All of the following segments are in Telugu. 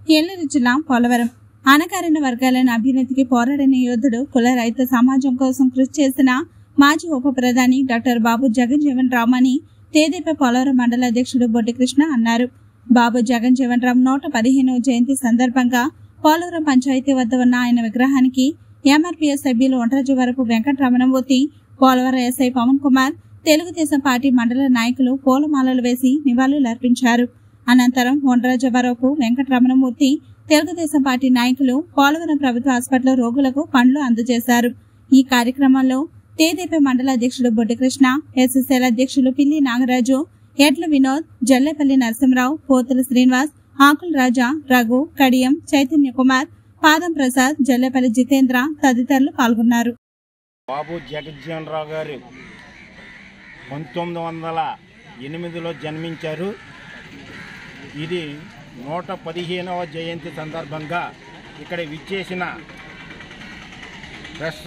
ఏలూరు జిల్లా పోలవరం అణగారిన వర్గాలను అభ్యున్నతికి పోరాడిన యోధుడు కుల రైతు సమాజం కోసం కృషి చేసిన మాజీ ఉప ప్రధాని డాక్టర్ బాబు జగన్జీవన్ రామ్ అని తేదీపై పోలవరం మండల అధ్యక్షుడు బొడ్డి కృష్ణ అన్నారు బాబు జగన్జీవన్ రామ్ నూట పదిహేనవ జయంతి సందర్భంగా పోలవరం పంచాయతీ వద్ద ఉన్న ఆయన విగ్రహానికి ఎంఆర్పీఎస్ సభ్యులు ఒంటరాజు వరపు వెంకటరమణమూర్తి పోలవరం ఎస్ఐ పవన్ కుమార్ తెలుగుదేశం పార్టీ మండల నాయకులు పూలమాలలు వేసి నివాళులర్పించారు అనంతరం ఒంటరాజవరపు వెంకటరమణమూర్తి తెలుగుదేశం పార్టీ నాయకులు పోలవరం ప్రభుత్వ హాస్పిటల్ రోగులకు పండ్లు అందజేశారు ఈ కార్యక్రమంలో తేదేపీ మండల అధ్యక్షుడు బొడ్డికృష్ణ ఎస్ఎస్ఎల్ అధ్యక్షులు పిల్లి నాగరాజు ఎడ్ల వినోద్ జల్లేపల్లి నరసింహరావు పోతుల శ్రీనివాస్ ఆకుల రాజా రఘు కడియం చైతన్య కుమార్ పాదం ప్రసాద్ జల్లేపల్లి జితేంద్ర తదితరులు పాల్గొన్నారు బాబు జగజ్జీవన్ రావు గారు పంతొమ్మిది వందల ఎనిమిదిలో జన్మించారు ఇది నూట పదిహేనవ జయంతి సందర్భంగా ఇక్కడ విచ్చేసిన ప్రెస్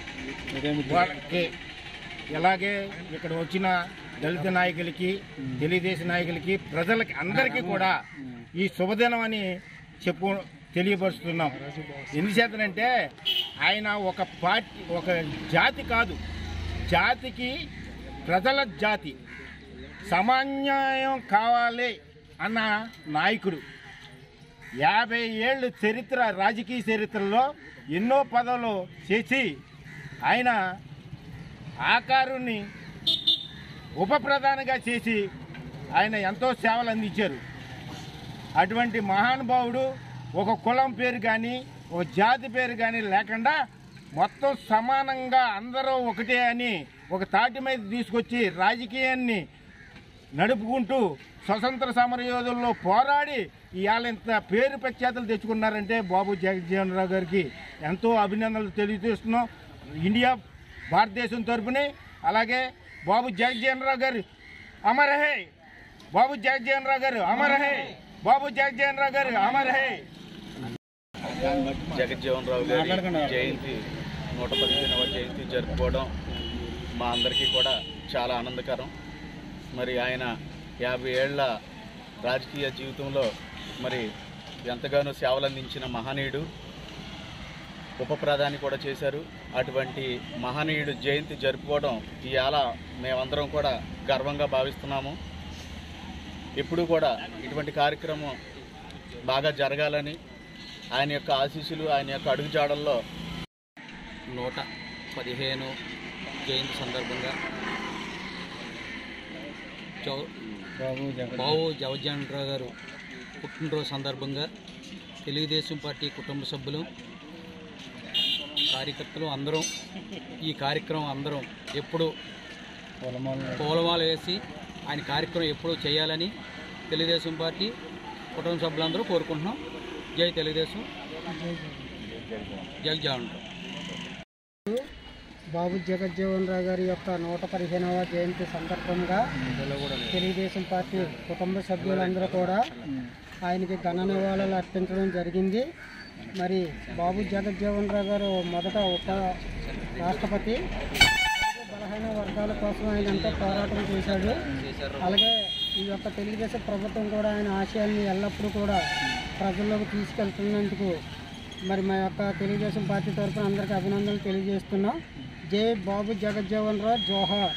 వారికి ఇలాగే ఇక్కడ వచ్చిన దళిత నాయకులకి తెలుగుదేశం నాయకులకి ప్రజలకి అందరికీ కూడా ఈ శుభదినం అని చెప్పు తెలియపరుస్తున్నాం ఎందుచేతనంటే ఆయన ఒక పార్టీ ఒక జాతి కాదు జాతికి ప్రజల జాతి సమాన్యాయం కావాలి అన్న నాయకుడు యాభై ఏళ్ళు చరిత్ర రాజకీయ చరిత్రలో ఎన్నో పదవులు చేసి ఆయన ఆకారుని ఉప ప్రధానిగా చేసి ఆయన ఎంతో సేవలు అందించారు అటువంటి మహానుభావుడు ఒక కులం పేరు కానీ ఒక జాతి పేరు కానీ లేకుండా మొత్తం సమానంగా అందరూ ఒకటే అని ఒక తాటి మీద తీసుకొచ్చి రాజకీయాన్ని నడుపుకుంటూ స్వతంత్ర సమరయోధుల్లో పోరాడి ఇవాళ ఇంత పేరు ప్రఖ్యాతులు తెచ్చుకున్నారంటే బాబు జగజ్జీవన్ రావు గారికి ఎంతో అభినందనలు తెలియజేస్తున్నాం ఇండియా భారతదేశం తరపుని అలాగే బాబు జగజ్జీవన్ రావు గారు అమరహే బాబు జగజ్జీవన్ రావు గారు అమరహే బాబు జగజ్జీవన్ రావు గారు అమరహే జగజ్జీవన్ రావు గారి జయంతి నూట పదిహేనవ జయంతి జరుపుకోవడం మా అందరికీ కూడా చాలా ఆనందకరం మరి ఆయన యాభై ఏళ్ల రాజకీయ జీవితంలో మరి ఎంతగానో సేవలు అందించిన మహనీయుడు ఉప ప్రధాని కూడా చేశారు అటువంటి మహనీయుడు జయంతి జరుపుకోవడం ఇవాళ మేమందరం కూడా గర్వంగా భావిస్తున్నాము ఎప్పుడూ కూడా ఇటువంటి కార్యక్రమం బాగా జరగాలని ఆయన యొక్క ఆశీస్సులు ఆయన యొక్క అడుగుజాడల్లో నూట పదిహేను జయంతి సందర్భంగా చౌ బాబు జవజనరావు గారు పుట్టినరోజు సందర్భంగా తెలుగుదేశం పార్టీ కుటుంబ సభ్యులు కార్యకర్తలు అందరం ఈ కార్యక్రమం అందరం ఎప్పుడు పూలమాల వేసి ఆయన కార్యక్రమం ఎప్పుడూ చేయాలని తెలుగుదేశం పార్టీ కుటుంబ సభ్యులందరూ కోరుకుంటున్నాం జై తెలుగుదేశం జై జగన్ బాబు జగజ్జీవన్ రావు గారి యొక్క నూట పదిహేనవ జయంతి సందర్భంగా తెలుగుదేశం పార్టీ కుటుంబ సభ్యులందరూ కూడా ఆయనకి ఘన నివాళులు అర్పించడం జరిగింది మరి బాబు జగజ్జీవన్ రావు గారు మొదట ఉప రాష్ట్రపతి బలహీన వర్గాల కోసం ఆయన ఎంతో పోరాటం చేశాడు అలాగే ఈ యొక్క తెలుగుదేశం ప్రభుత్వం కూడా ఆయన ఆశయాల్ని ఎల్లప్పుడూ కూడా ప్రజల్లోకి తీసుకెళ్తున్నందుకు మరి మా యొక్క తెలుగుదేశం పార్టీ తరఫున అందరికీ అభినందనలు తెలియజేస్తున్నాం జై బాబు జగజ్జీవన్ రావు జోహార్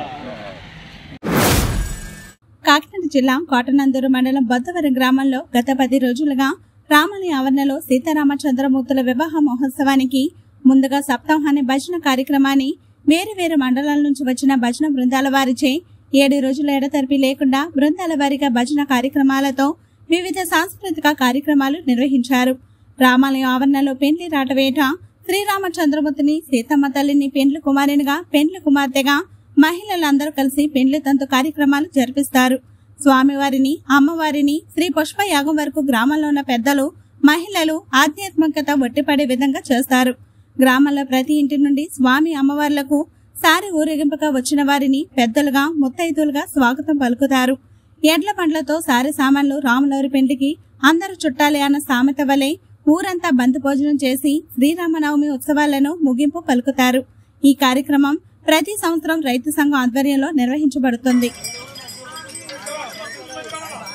కాకినాడ జిల్లా కోటనందూరు మండలం బొద్దవరం గ్రామంలో గత పది రోజులుగా రామాలయ ఆవరణలో సీతారామచంద్రమూర్తుల వివాహ మహోత్సవానికి ముందుగా సప్తాహాన్ని భజన కార్యక్రమాన్ని వేరు వేరు మండలాల నుంచి వచ్చిన భజన బృందాల వారిచే ఏడు రోజుల ఎడతెరిపి లేకుండా బృందాల వారీగా భజన కార్యక్రమాలతో వివిధ సాంస్కృతిక కార్యక్రమాలు నిర్వహించారు రామాలయం ఆవరణలో పెండ్లి రాటవేట శ్రీరామచంద్రమూర్తిని సీతమ్మ తల్లిని పెండ్లి కుమారునిగా పెండ్లి కుమార్తెగా మహిళలందరూ కలిసి పెండ్లి తంతు కార్యక్రమాలు జరిపిస్తారు స్వామివారిని అమ్మవారిని శ్రీ పుష్ప యాగం వరకు గ్రామంలో ఉన్న పెద్దలు మహిళలు ఆధ్యాత్మికత ఒట్టిపడే విధంగా చేస్తారు గ్రామంలో ప్రతి ఇంటి నుండి స్వామి అమ్మవార్లకు సారి ఊరేగింపుగా వచ్చిన వారిని పెద్దలుగా ముత్తైదులుగా స్వాగతం పలుకుతారు ఎడ్ల పండ్లతో సారి సామాన్లు రాములవారి పెండ్లికి అందరూ చుట్టాలే అన్న సామెత వలె ఊరంతా బంధు భోజనం చేసి శ్రీరామనవమి ఉత్సవాలను ముగింపు పలుకుతారు ఈ కార్యక్రమం ప్రతి సంవత్సరం రైతు సంఘం ఆధ్వర్యంలో నిర్వహించబడుతుంది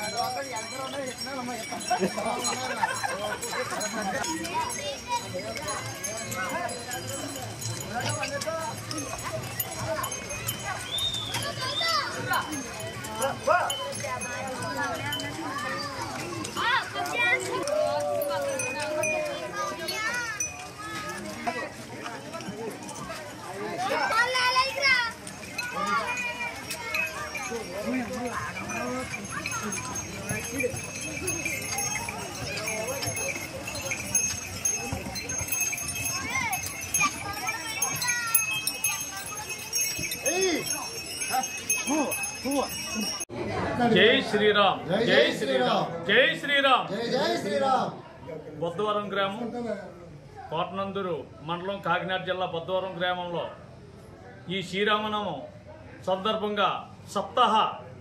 జై శ్రీరామ్ జై శ్రీరామ్ జై శ్రీరామ్ జై జై శ్రీరామ్ బొద్దవరం గ్రామం కోటనందూరు మండలం కాకినాడ జిల్లా బొద్దవరం గ్రామంలో ఈ శ్రీరామనామం సందర్భంగా సప్తాహ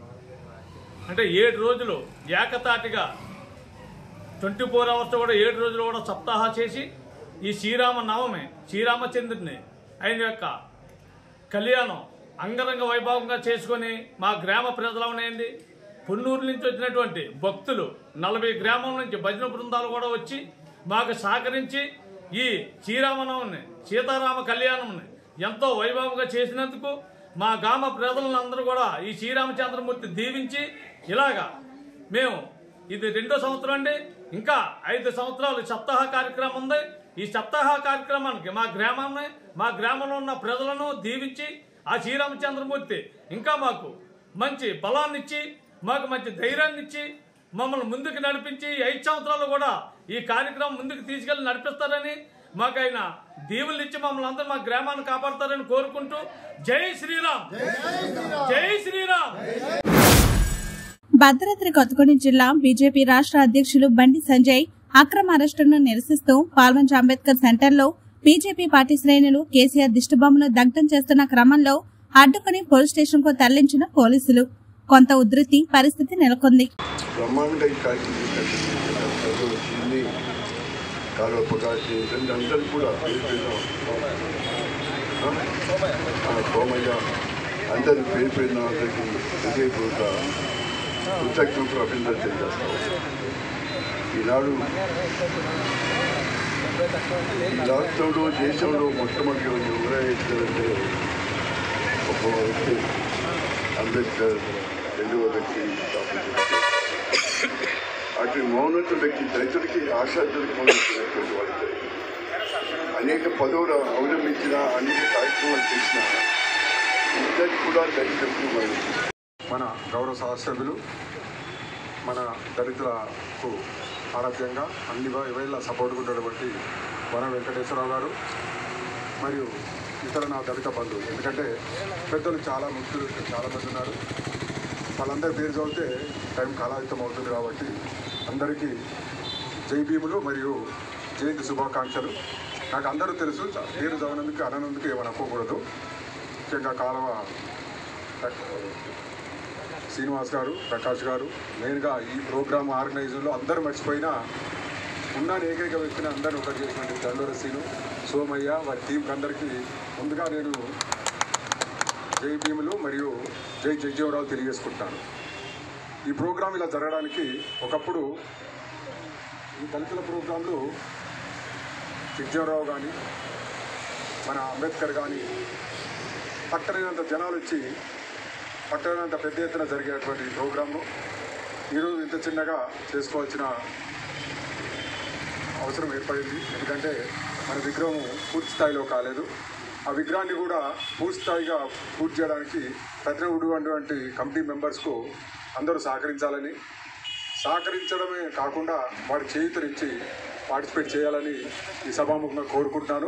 అంటే ఏడు రోజులు ఏకతాటిగా ట్వంటీ ఫోర్ అవర్స్ కూడా ఏడు రోజులు కూడా సప్తాహ చేసి ఈ శ్రీరామ నవమి శ్రీరామచంద్రుని ఆయన యొక్క కళ్యాణం అంగరంగ వైభవంగా చేసుకొని మా గ్రామ ప్రజలనేది పొన్నూరు నుంచి వచ్చినటువంటి భక్తులు నలభై గ్రామం నుంచి భజన బృందాలు కూడా వచ్చి మాకు సహకరించి ఈ శ్రీరామనవమిని సీతారామ కళ్యాణంని ఎంతో వైభవంగా చేసినందుకు మా గ్రామ ప్రజలందరూ కూడా ఈ శ్రీరామచంద్రమూర్తి దీవించి ఇలాగా మేము ఇది రెండో సంవత్సరం అండి ఇంకా ఐదు సంవత్సరాలు సప్తాహ కార్యక్రమం ఉంది ఈ సప్తాహ కార్యక్రమానికి మా గ్రామాన్ని మా గ్రామంలో ఉన్న ప్రజలను దీవించి ఆ శ్రీరామచంద్రమూర్తి ఇంకా మాకు మంచి బలాన్ని ఇచ్చి మాకు మంచి ధైర్యాన్ని ఇచ్చి మమ్మల్ని ముందుకు నడిపించి ఈ ఐదు సంవత్సరాలు కూడా ఈ కార్యక్రమం ముందుకు తీసుకెళ్లి నడిపిస్తారని మాకు ఆయన దీవులు ఇచ్చి మమ్మల్ని అందరూ మా గ్రామాన్ని కాపాడతారని కోరుకుంటూ జై శ్రీరామ్ జై శ్రీరామ్ భద్రాద్రి కొత్తగూడెం జిల్లా బీజేపీ రాష్ట్ర అధ్యక్షులు బండి సంజయ్ అక్రమ అరెస్టును నిరసిస్తూ పాల్వంచ్ అంబేద్కర్ సెంటర్లో బీజేపీ పార్టీ శ్రేణులు కేసీఆర్ దిష్టిబొమ్మను దగ్ధం చేస్తున్న క్రమంలో అడ్డుకుని పోలీస్ స్టేషన్ కు తరలించిన పోలీసులు కొంత ఉధృతి పరిస్థితి నెలకొంది బ్రహ్మాండ ఈ కార్యక్రమం చేసినట్టు వచ్చింది కాలువ ప్రకాష్ చేసింది అందరికీ కూడా పేరు పేరున, ఆ, సోమయ్య అందరి పేరు పేరున అందరికీ హృదయపూర్వక కృతజ్ఞతలు అభినందన తెలియజేస్తాం ఈనాడు ఈ రాష్ట్రంలో దేశంలో మొట్టమొదటి ఎవరైతే ఒక వ్యక్తి అంబేద్కర్ రెండవ వ్యక్తి డాక్టర్ అటు మౌనత వ్యక్తి దళితుడికి ఆశాద్యుడికి మౌనటువంటి వాళ్ళకి అనేక పదవులు అవలంబించిన అనేక కార్యక్రమాలు చేసిన ఇద్దరికి కూడా దళితులకు మనం మన గౌరవ సహసభ్యులు మన దళితులకు ఆరాధ్యంగా అన్ని వేళ సపోర్ట్గా ఉన్నటువంటి వన వెంకటేశ్వరరావు గారు మరియు ఇతర నా దళిత బంధువులు ఎందుకంటే పెద్దలు చాలా ముఖ్యులు ఇక్కడ చాలామంది ఉన్నారు వాళ్ళందరి పేరు చదివితే టైం కాలాతీతం అవుతుంది కాబట్టి అందరికీ జై భీములు మరియు జయంతి శుభాకాంక్షలు నాకు అందరూ తెలుసు పేరు చదివినందుకు అననందుకు ఏమని అనుకోకూడదు ముఖ్యంగా కాలువ శ్రీనివాస్ గారు ప్రకాష్ గారు మెయిన్గా ఈ ప్రోగ్రామ్ ఆర్గనైజర్లో అందరూ మర్చిపోయినా ఉన్న ఏకైక వ్యక్తిని అందరూ ఒకటి చేసినటువంటి దండోర శ్రీను సోమయ్య వారి టీంకి అందరికీ ముందుగా నేను జై భీములు మరియు జై జగ్జీవరావు తెలియజేసుకుంటాను ఈ ప్రోగ్రాం ఇలా జరగడానికి ఒకప్పుడు ఈ దళితుల ప్రోగ్రాంలు జగ్జీవరావు కానీ మన అంబేద్కర్ కానీ పట్టణంత జనాలు వచ్చి పట్టణంత పెద్ద ఎత్తున జరిగేటువంటి ప్రోగ్రాంను ఈరోజు ఇంత చిన్నగా చేసుకోవాల్సిన అవసరం ఏర్పడింది ఎందుకంటే మన విగ్రహం పూర్తి స్థాయిలో కాలేదు ఆ విగ్రహాన్ని కూడా పూర్తి స్థాయిగా పూర్తి చేయడానికి ప్రతినిధుడు కమిటీ మెంబర్స్కు అందరూ సహకరించాలని సహకరించడమే కాకుండా వాడి చేయుతనిచ్చి పార్టిసిపేట్ చేయాలని ఈ సభాముఖంగా కోరుకుంటున్నాను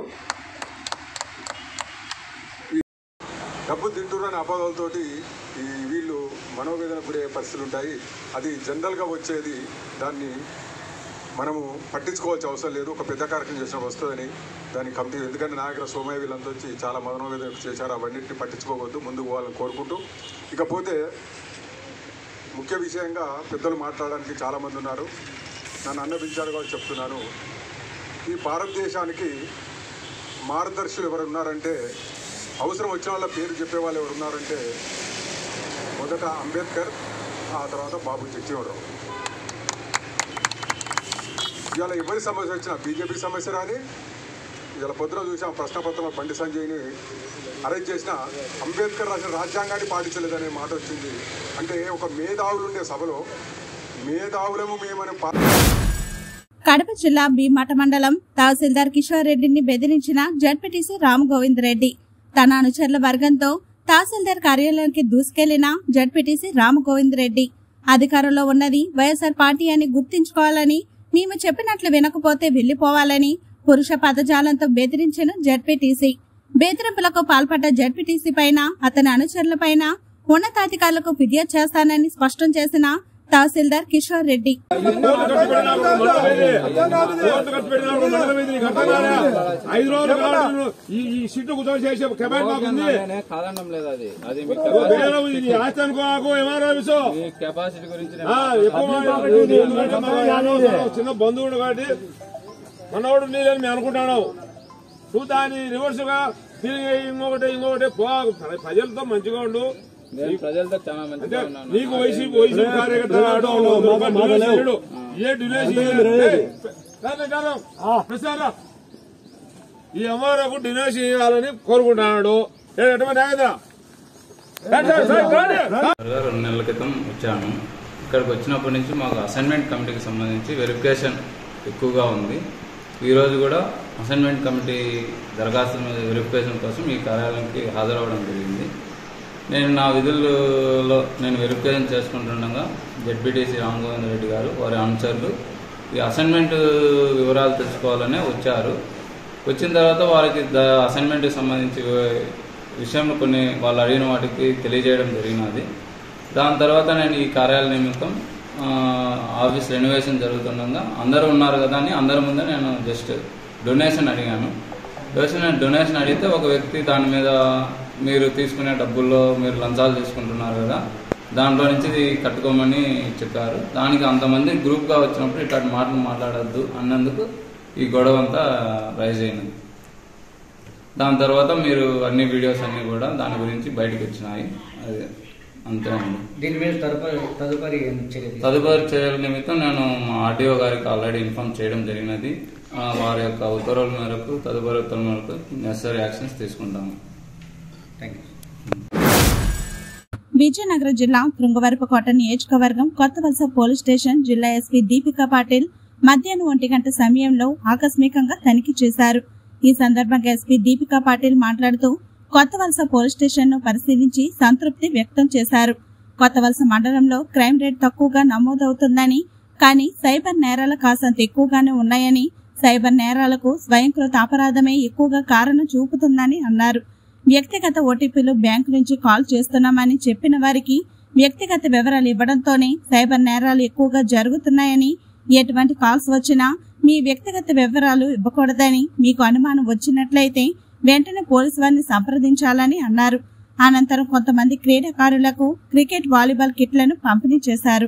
డబ్బు తింటున్న అపవాదాలతోటి ఈ వీళ్ళు మనోవేదన గురయ్యే పరిస్థితులు ఉంటాయి అది జనరల్గా వచ్చేది దాన్ని మనము పట్టించుకోవాల్సిన అవసరం లేదు ఒక పెద్ద కార్యక్రమం చేసినప్పుడు వస్తుందని దాని కమిటీ ఎందుకంటే నా దగ్గర సోమయ్య వీళ్ళంతా వచ్చి చాలా మనోవేదన చేశారు అవన్నింటిని పట్టించుకోవద్దు ముందుకు పోవాలని కోరుకుంటూ ఇకపోతే ముఖ్య విషయంగా పెద్దలు మాట్లాడడానికి చాలామంది ఉన్నారు నన్ను అన్న పిలిచారు కూడా చెప్తున్నాను ఈ భారతదేశానికి మార్గదర్శులు ఎవరు ఉన్నారంటే అవసరం వచ్చిన వాళ్ళ పేరు చెప్పే వాళ్ళు ఎవరు ఉన్నారంటే మొదట అంబేద్కర్ ఆ తర్వాత బాబు జగ్జీవనరావు ఇవాళ ఎవరి సమస్య వచ్చినా బీజేపీ సమస్య రాని ఇవాళ పొద్దున చూసాం ప్రశ్నపత్రం బండి సంజయ్ని అరెస్ట్ చేసిన అంబేద్కర్ రాసిన రాజ్యాంగాన్ని పాటించలేదనే మాట వచ్చింది అంటే ఒక మేధావులు ఉండే సభలో మేధావులము మేమని పా కడప జిల్లా భీమాట మండలం తహసీల్దార్ కిషోర్ రెడ్డిని బెదిరించిన జడ్పీటీసీ రామ్ గోవింద్ రెడ్డి తన అనుచరుల వర్గంతో తహసీల్దార్ కార్యాలయానికి దూసుకెళ్లిన జడ్పీటీసీ రామ్ గోవింద్ రెడ్డి అధికారంలో ఉన్నది వైఎస్ఆర్ పార్టీ అని గుర్తించుకోవాలని మేము చెప్పినట్లు వినకపోతే వెళ్లిపోవాలని పురుష పదజాలంతో బెదిరించిన జడ్పీటీసీ బెదిరింపులకు పాల్పడ్డ జడ్పీటీసీ పైన అతని అనుచరుల పైన ఉన్నతాధికారులకు ఫిర్యాదు చేస్తానని స్పష్టం చేసిన తహసీల్దార్ కిషోర్ రెడ్డి ఐదు రోజులు కాదు ఈ ఈ సీట్లు కూర్చొని చేసే కెపాసిటీ మాకు ఉంది కాదనం లేదు అది అది మీ వేరే ఇది ఆస్తి అనుకోకు ఏమారో విషయం కెపాసిటీ గురించి ఆ, ఎక్కువ మాట్లాడదు. ఎందుకంటే మన యాదవ్ చిన్న బంధువుడు కాబట్టి మనవాడు నీళ్ళని మేము అనుకుంటున్నాం నువ్వు దాన్ని రివర్స్ గా తిరిగి ఇంకొకటి ఇంకొకటి పో ప్రజలతో మంచిగా ఉండు నేను ప్రజలతో చాలా అంటే మంచిగా ఉన్నాను నీకు వైసీపీ వైసీపీ కార్యకర్త ఆడు, ఒక డొనేషన్ ఇయ్యడు. ఏ డొనేషన్ ఇయ్యడు. ఏయ్, కాదు, కాదు. ప్రసాద్ ఈ అమ్మారకు డొనేషన్ ఇవ్వాలని కోరుకుంటున్నాడు ఏ, ఎటువంటి నాగేంద్ర? రండి, సార్, సార్, రండి. సుమారుగా రెండు నెలల క్రితం వచ్చాను ఇక్కడికి వచ్చినప్పటి నుంచి మాకు అసైన్మెంట్ కమిటీకి సంబంధించి వెరిఫికేషన్ ఎక్కువగా ఉంది ఈరోజు కూడా అసైన్మెంట్ కమిటీ దరఖాస్తు మీద వెరిఫికేషన్ కోసం ఈ కార్యాలయానికి హాజరవ్వడం జరిగింది నేను నా విధుల్లో నేను వెరిఫికేషన్ చేసుకుంటుండగా జడ్పీటీసీ రామగోవింద్ రెడ్డి గారు వారి అనుచరులు ఈ అసైన్మెంట్ వివరాలు తెలుసుకోవాలనే వచ్చారు వచ్చిన తర్వాత వారికి ద అసైన్మెంట్కి సంబంధించి విషయంలో కొన్ని వాళ్ళు అడిగిన వాటికి తెలియజేయడం జరిగినది దాని తర్వాత నేను ఈ కార్యాలయ నిమిత్తం ఆ, ఆఫీస్ రెనోవేషన్ జరుగుతుండగా అందరూ ఉన్నారు కదా అని అందరి ముందే నేను జస్ట్ డొనేషన్ అడిగాను డొనేషన్ డొనేషన్ అడిగితే ఒక వ్యక్తి దాని మీద మీరు తీసుకునే డబ్బుల్లో మీరు లంచాలు తీసుకుంటున్నారు కదా దాంట్లో నుంచి ఇది కట్టుకోమని చెప్పారు దానికి అంతమంది గ్రూప్గా వచ్చినప్పుడు ఇట్లాంటి మాటలు మాట్లాడద్దు అన్నందుకు ఈ గొడవ అంతా రైజ్ అయింది దాని తర్వాత మీరు అన్ని వీడియోస్ అన్ని కూడా దాని గురించి బయటకు వచ్చినాయి అదే అంతే అండి దీని మీద తదుపరి తదుపరి ఏం చర్య తీసుకుంటారు? తదుపరి చర్యల నిమిత్తం నేను మా ఆర్టీఓ గారికి ఆల్రెడీ ఇన్ఫార్మ్ చేయడం జరిగినది ఆ, వారి యొక్క ఉత్తర్వుల మేరకు తదుపరి ఉత్తర్వుల మేరకు నెసరీ యాక్షన్స్ తీసుకుంటాము థ్యాంక్ యూ విజయనగరం జిల్లా కృంగవరపుకోట నియోజకవర్గం కొత్తవలస పోలీస్ స్టేషన్ జిల్లా ఎస్పీ దీపికా పాటిల్ మధ్యాహ్నం ఒంటి గంట సమయంలో ఆకస్మికంగా తనిఖీ చేశారు ఈ సందర్భంగా ఎస్పీ దీపికా పాటిల్ మాట్లాడుతూ కొత్తవలస పోలీస్ స్టేషన్ ను పరిశీలించి సంతృప్తి వ్యక్తం చేశారు కొత్తవలస మండలంలో క్రైమ్ రేట్ తక్కువగా నమోదవుతుందని కానీ సైబర్ నేరాల కాసంత ఎక్కువగానే ఉన్నాయని సైబర్ నేరాలకు స్వయంకృత అపరాధమే ఎక్కువగా కారణం చూపుతుందని అన్నారు వ్యక్తిగత ఓటీపీలు బ్యాంకు నుంచి కాల్ చేస్తున్నామని చెప్పిన వారికి వ్యక్తిగత వివరాలు ఇవ్వడంతోనే సైబర్ నేరాలు ఎక్కువగా జరుగుతున్నాయని ఎటువంటి కాల్స్ వచ్చినా మీ వ్యక్తిగత వివరాలు ఇవ్వకూడదని మీకు అనుమానం వచ్చినట్లయితే వెంటనే పోలీసు వారిని సంప్రదించాలని అన్నారు అనంతరం కొంతమంది క్రీడాకారులకు క్రికెట్ వాలీబాల్ కిట్లను పంపిణీ చేశారు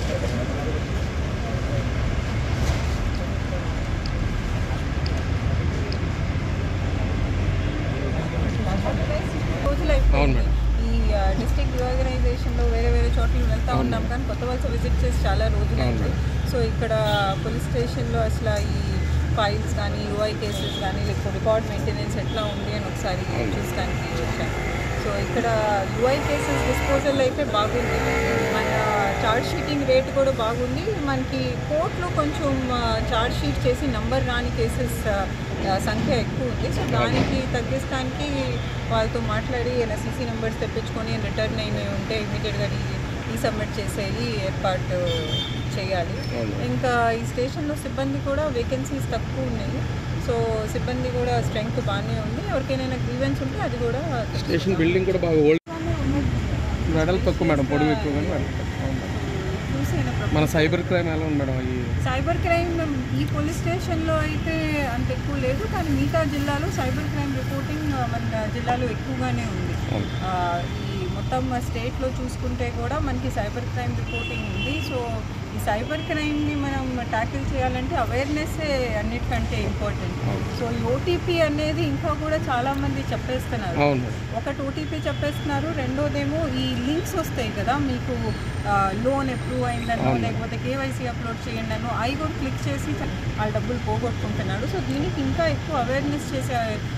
రోజులైపోయింది ఈ డిస్ట్రిక్ట్ రిఆర్గనైజేషన్ లో వేరే వేరే చోట్ల వెళ్తా ఉన్నాం కానీ కొత్త వలస విజిట్ చేసి చాలా రోజులైంది సో ఇక్కడ పోలీస్ స్టేషన్లో అసలు ఈ ఫైల్స్ కానీ యూఐ కేసెస్ కానీ లేకపోతే రికార్డ్ మెయింటెనెన్స్ ఎట్లా ఉంది అని ఒకసారి చూడడానికి వచ్చాను సో ఇక్కడ యూఐ కేసెస్ డిస్పోజల్ అయితే బాగుంది మన చార్జ్ షీటింగ్ రేట్ కూడా బాగుంది మనకి కోర్టులో కొంచెం చార్జ్ షీట్ చేసి నంబర్ రాని కేసెస్ సంఖ్య ఎక్కువ ఉంది సో దానికి తగ్గించడానికి వాళ్ళతో మాట్లాడి ఎన్ఎస్సిసి నెంబర్స్ తెప్పించుకొని రిటర్న్ అయినవి ఉంటే ఇమీడియట్గా ఈ సబ్మిట్ చేసేది ఏర్పాటు చేయాలి ఇంకా ఈ స్టేషన్లో సిబ్బంది కూడా వేకెన్సీస్ తక్కువ ఉన్నాయి సో సిబ్బంది కూడా స్ట్రెంగ్త్ బాగానే ఉంది ఎవరికైనా గ్రీవెన్స్ ఉంటే అది కూడా స్టేషన్ బిల్డింగ్ కూడా బాగా ఓల్డ్ వెడల్పు తక్కువ మేడం పొడవు ఎక్కువ కానీ వెడల్పు తక్కువ ఉంది. చూసేనా మన సైబర్ క్రైమ్ ఎలా ఉంది మేడం ఈ సైబర్ క్రైమ్ ఈ పోలీస్ స్టేషన్లో అయితే అంత ఎక్కువ లేదు కానీ మిగతా జిల్లాలో సైబర్ క్రైమ్ రిపోర్టింగ్ మన జిల్లాలో ఎక్కువగానే ఉంది ఆ, ఈ మొత్తం స్టేట్లో చూసుకుంటే కూడా మనకి సైబర్ క్రైమ్ రిపోర్టింగ్ ఉంది సో ఈ సైబర్ క్రైమ్ని మనం ట్యాకిల్ చేయాలంటే అవేర్నెస్ అన్నిటికంటే ఇంపార్టెంట్ సో ఈ ఓటీపీ అనేది ఇంకా కూడా చాలా మంది చెప్పేస్తున్నారు అవును. ఒకటి ఓటీపీ చెప్పేస్తున్నారు రెండోదేమో ఈ లింక్స్ వస్తాయి కదా మీకు లోన్ అప్రూవ్ అయిందనో అవును. లేకపోతే కేవైసీ అప్లోడ్ చేయండి అనో అవి కూడా క్లిక్ చేసి వాళ్ళ డబ్బులు పోగొట్టుకుంటున్నాడు సో దీనికి ఇంకా ఎక్కువ అవేర్నెస్ చేసే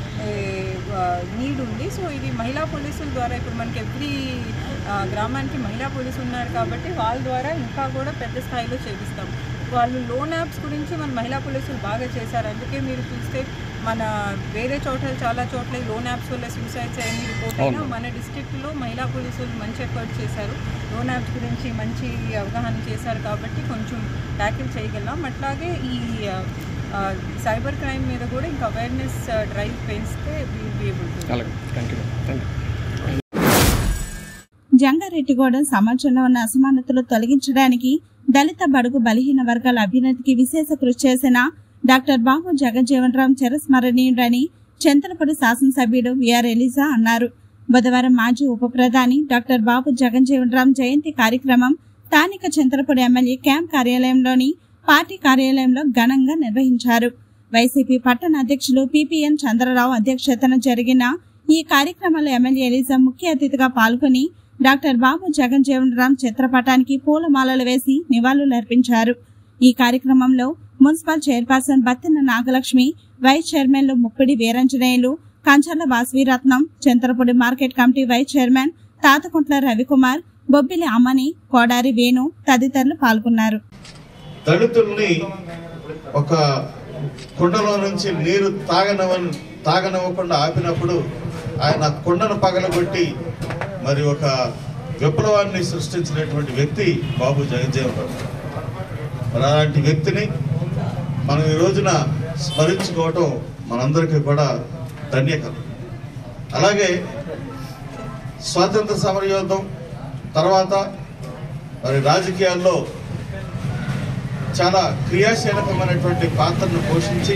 నీడ్ ఉంది సో ఇది మహిళా పోలీసుల ద్వారా ఇప్పుడు మనకి ఎవ్రీ గ్రామానికి మహిళా పోలీసు ఉన్నారు కాబట్టి వాళ్ళ ద్వారా ఇంకా కూడా పెద్ద స్థాయిలో చేపిస్తాం వాళ్ళు లోన్ యాప్స్ గురించి మన మహిళా పోలీసులు బాగా చేశారు అందుకే మీరు చూస్తే మన వేరే చోట్ల చాలా చోట్ల ఈ లోన్ యాప్స్ వల్ల సూసైడ్స్ అన్ని రిపోర్ట్ అయినా అవును. మన డిస్ట్రిక్ట్లో మహిళా పోలీసులు మంచి ఎఫర్ట్ చేశారు లోన్ యాప్స్ గురించి మంచి అవగాహన చేశారు కాబట్టి కొంచెం ట్యాకిల్ చేయగలం అట్లాగే ఈ ఆ, సైబర్ క్రైమ్ మీద కూడా ఇంకా అవేర్నెస్ డ్రైవ్ పెంచితే విల్ బి ఏబుల్ టు అలాగే thank you thank you Jangareddygudem సమాజంలో ఉన్న అసమానతలు తొలగించడానికి దళిత బడుగు బలహీన వర్గాల అభ్యున్నతికి విశేష కృషి చేసిన డాక్టర్ బాబు జగజ్జీవన్ రామ్ చిరస్మరణీయుడని చింతలపూడి శాసనసభ్యుడు విఆర్ ఎలిజా అన్నారు బుధవారం మాజీ ఉప ప్రధాని డాక్టర్ బాబు జగజ్జీవన్ రామ్ జయంతి కార్యక్రమం స్థానిక చింతలపూడి ఎమ్మెల్యే క్యాంప్ కార్యాలయంలోని పార్టీ కార్యాలయంలో ఘనంగా నిర్వహించారు వైసీపీ పట్టణ అధ్యక్షులు పిపిఎన్ చంద్రరావు అధ్యక్షతన జరిగిన ఈ కార్యక్రమంలో ఎమ్మెల్యే ఎలిజా ముఖ్య అతిథిగా పాల్గొని డాక్టర్ బాబు జగన్జీవన్ రామ్ చిత్రపటానికి పూలమాలలు వేసి నివాళులర్పించారు ఈ కార్యక్రమంలో municipal chairperson Battina Nagalakshmi vice చైర్మన్లు Muppidi Veeranjaneyulu Kancharla Vasaviratnam Chintalapudi market committee vice chairman Tatakuntla Ravikumar Bobbili Ammani Kodari Venu తదితరులు పాల్గొన్నారు దళితుల్ని ఒక కుండలో నుంచి నీరు తాగనవ తాగనివ్వకుండా ఆపినప్పుడు ఆయన కుండను పగలగొట్టి మరి ఒక విప్లవాన్ని సృష్టించినటువంటి వ్యక్తి బాబు జగజ్జీవన్ రావు మరి అలాంటి వ్యక్తిని మనం ఈ రోజున స్మరించుకోవటం మనందరికీ కూడా ధన్యకరం అలాగే స్వాతంత్ర సమరయోధం తర్వాత మరి రాజకీయాల్లో చాలా క్రియాశీలకమైనటువంటి పాత్రను పోషించి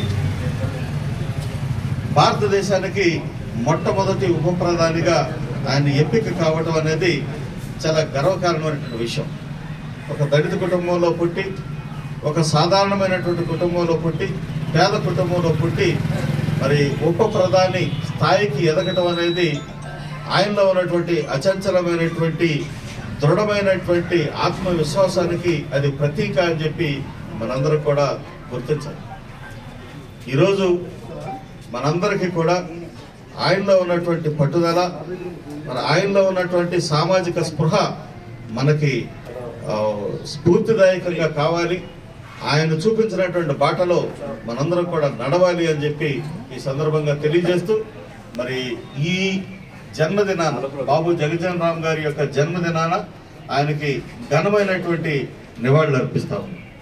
భారతదేశానికి మొట్టమొదటి ఉప ప్రధానిగా ఆయన ఎంపిక కావడం అనేది చాలా గర్వకారణమైనటువంటి విషయం ఒక దళిత కుటుంబంలో పుట్టి ఒక సాధారణమైనటువంటి కుటుంబంలో పుట్టి పేద కుటుంబంలో పుట్టి మరి ఉప ప్రధాని స్థాయికి ఎదగటం అనేది ఆయనలో ఉన్నటువంటి అచంచలమైనటువంటి దృఢమైనటువంటి ఆత్మవిశ్వాసానికి అది ప్రతీక అని చెప్పి మనందరం కూడా గుర్తించాలి ఈరోజు మనందరికీ కూడా ఆయనలో ఉన్నటువంటి పట్టుదల మన ఆయనలో ఉన్నటువంటి సామాజిక స్పృహ మనకి ఆ, స్ఫూర్తిదాయకంగా కావాలి ఆయన చూపించినటువంటి బాటలో మనందరం కూడా నడవాలి అని చెప్పి ఈ సందర్భంగా తెలియజేస్తూ మరి ఈ జన్మదినాన బాబు జగజన్ రామ్ గారి యొక్క జన్మదినాన ఆయనకి ఘనమైనటువంటి నివాళులు అర్పిస్తాము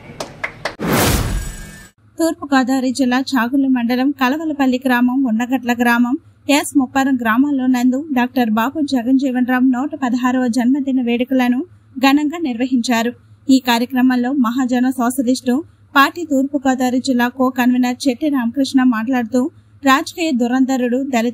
తూర్పుగోదావరి జిల్లా చాగుళ్ల మండలం కలవలపల్లి గ్రామం ఉండగట్ల గ్రామం ఎస్ ముప్పారం గ్రామాల్లో నందు డాక్టర్ బాబు జగన్జీవన్ రామ్ నూట పదహారవ జన్మదిన వేడుకలను ఘనంగా నిర్వహించారు ఈ కార్యక్రమంలో మహాజన సోషలిస్టు పార్టీ తూర్పుగోదావరి జిల్లా కో కన్వీనర్ చెట్టి రామకృష్ణ మాట్లాడుతూ రాజకీయ దురంధరుడు దళిత